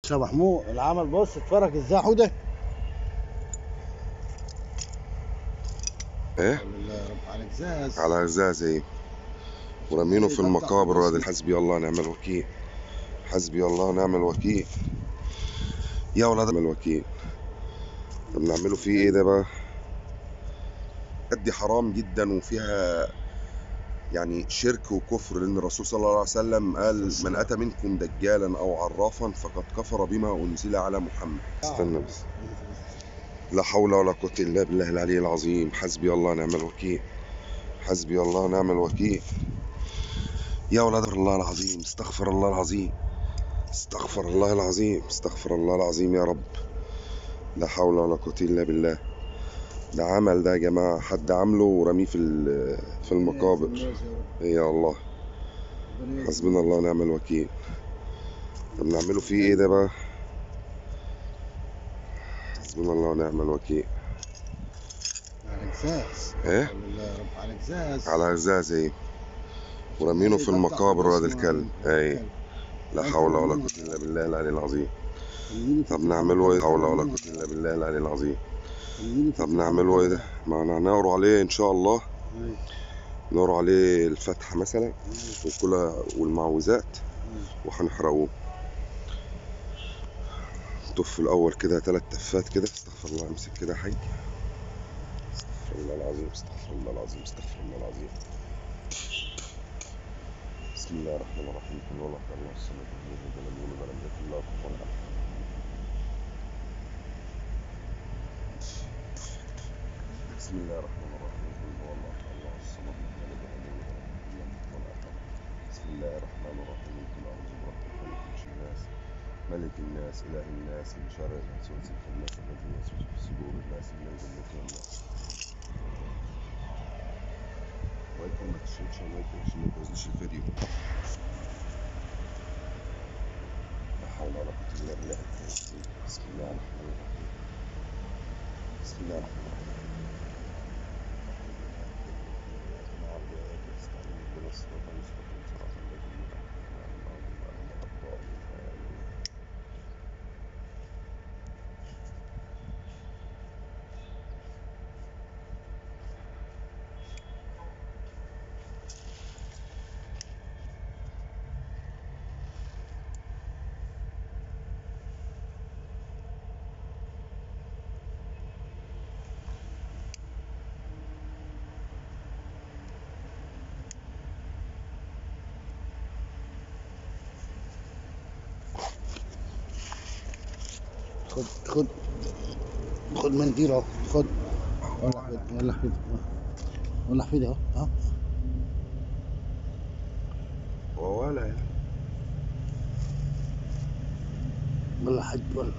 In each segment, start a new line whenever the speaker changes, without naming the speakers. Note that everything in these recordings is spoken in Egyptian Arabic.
يا محمود العمل بص اتفرج ازاي حوده
ايه
لله يا رب على ازاز
على ازاز ايه ورمينه في المقابر وادي حسبي الله ونعم الوكيل حسبي الله ونعم الوكيل يا ولاد نعم الوكيل طب نعمله فيه ايه ده بقى دي حرام جدا وفيها يعني شرك وكفر لان الرسول صلى الله عليه وسلم قال من اتى منكم دجالا او عرافا فقد كفر بما انزل على محمد استنى بس لا حول ولا قوة إلا بالله العلي العظيم حسبي الله ونعم الوكيل حسبي الله ونعم الوكيل يا ولاد الله العظيم استغفر الله العظيم استغفر الله العظيم استغفر الله العظيم يا رب لا حول ولا قوة إلا بالله ده عمل ده يا جماعة حد عامله ورميه في ال- في المقابر يا الله حسبنا الله ونعم الوكيل طب نعمله فيه ايه ده بقى حسبنا الله ونعم الوكيل
على ازاز
ايه
لله يا رب على ازاز
على ازاز ايه ورمينه في المقابر وادي الكلب اي لا حول ولا قوة الا بالله العلي العظيم طب نعمله ايه لا حول ولا قوة الا بالله العلي العظيم طب نعمله ايه ده ما انا هنقروا عليه ان شاء الله نقروا عليه الفتحة مثلا وكل والمعوذات وهنحرقوه طف الاول كده ثلاث تفات كده استغفر الله امسك كده حي استغفر الله العظيم استغفر الله العظيم استغفر الله العظيم بسم الله الرحمن الرحيم قل هو الله احد الله الصمد لم يلد ولم يولد ولم يكن له كفوا احد بسم الله الرحمن الرحيم قل هو الله احد الله الصمد لم يلد ولم يولد ولم يكن له كفوا احد بسم الله الرحمن الرحيم قل اعوذ برب الفلق من شر الناس ملك الناس اله الناس من شر الوسواس الخناس الذي يوسوس في صدور الناس من الجنة والناس ويكون ما تشربش الله يكون عشان ما تبوظليش الفيديو لا حول ولا قوة إلا بالله بسم الله الرحمن الرحيم بسم الله الرحمن الرحيم
خد خد خد منديل اهو خد ولع في ولع في ولع في اهو ها
ولا يعني
ولع حد ولع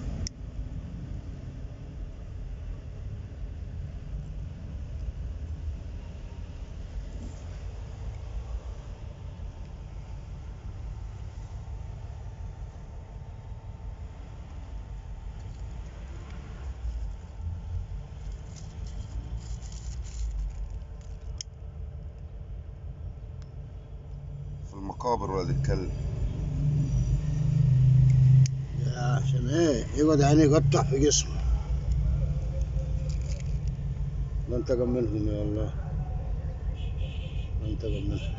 في المقابر ولد الكلب
يا عشان ايه يقعد عينيه يقطع في جسمه لا انتقم منهم يا الله لا انتقم منهم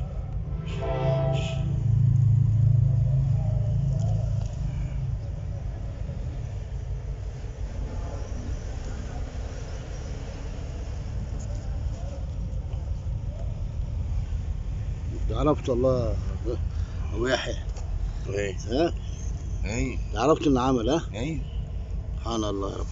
عرفت والله ابو يحيى
ايه
ها
ايه
عرفت انه عمل ها
ايه
سبحان الله يا رب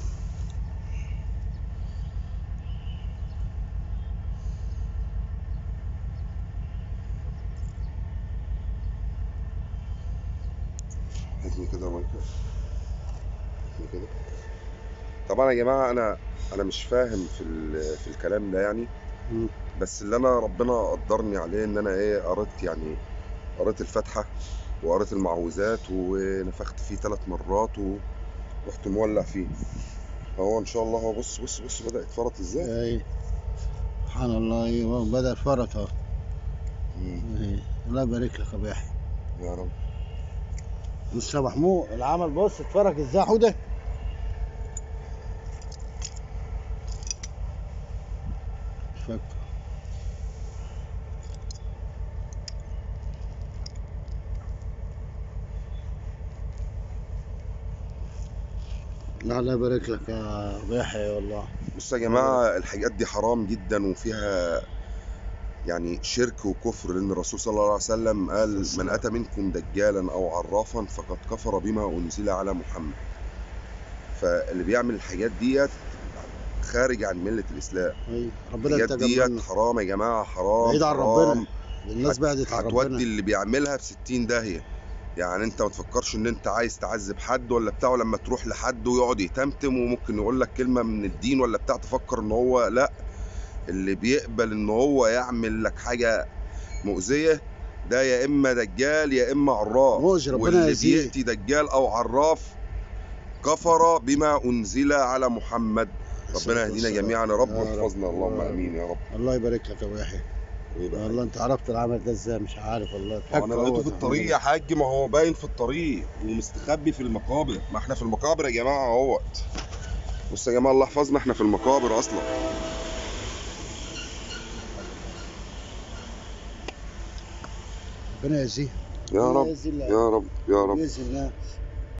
هاتني كده مايكل هاتني كده طبعا يا جماعه انا انا مش فاهم في ال- في الكلام ده يعني
مم.
بس اللي انا ربنا قدرني عليه ان انا ايه قريت يعني قريت الفاتحه وقريت المعوذات ونفخت فيه ثلاث مرات ورحت مولع فيه فهو ان شاء الله هو بص بص بص بدا يتفرط ازاي
اي سبحان الله ايوه بدا الفرط اهو
مم.
إيه. الله يبارك لك ابو يحيى
يا رب
مش يا محمود العمل بص اتفرج ازاي يا حوده فك لا الله يبارك لك يا أبو يحيى والله
بصوا يا جماعة الحاجات دي حرام جدا وفيها يعني شرك وكفر لأن الرسول صلى الله عليه وسلم قال من أتى منكم دجالا أو عرافا فقد كفر بما أنزل على محمد فاللي بيعمل الحاجات ديت خارج عن ملة الإسلام
أيوة. ربنا
الحاجات
يتقبل
ديت
منا
حرام يا جماعة حرام
بعيد عن
حرام.
ربنا الناس بعدت عن
هتودي
ربنا
اللي بيعملها في 60 داهية يعني انت ما تفكرش ان انت عايز تعذب حد ولا بتاع لما تروح لحد ويقعد يتمتم وممكن يقول لك كلمة من الدين ولا بتاع تفكر ان هو لا اللي بيقبل ان هو يعمل لك حاجة مؤذية ده يا اما دجال يا اما عراف
موج ربنا
واللي
يهديه
بيأتي دجال او عراف كفر بما انزل على محمد ربنا يهدينا جميعا يا رب
يا رب.
واحفظنا اللهم
يا رب.
امين يا رب
الله يبارك لك يا ابو يحيى والله انت عرفت العمل ده ازاي مش عارف والله
هو انا لقيته في الطريق يا حاج ما هو باين في الطريق ومستخبي في المقابر ما احنا في المقابر يا جماعه اهوت بص يا جماعه الله يحفظنا احنا في المقابر اصلا
ربنا يجزيه
يا
ربنا
رب
يجزي الله.
يا رب يا رب
بإذن الله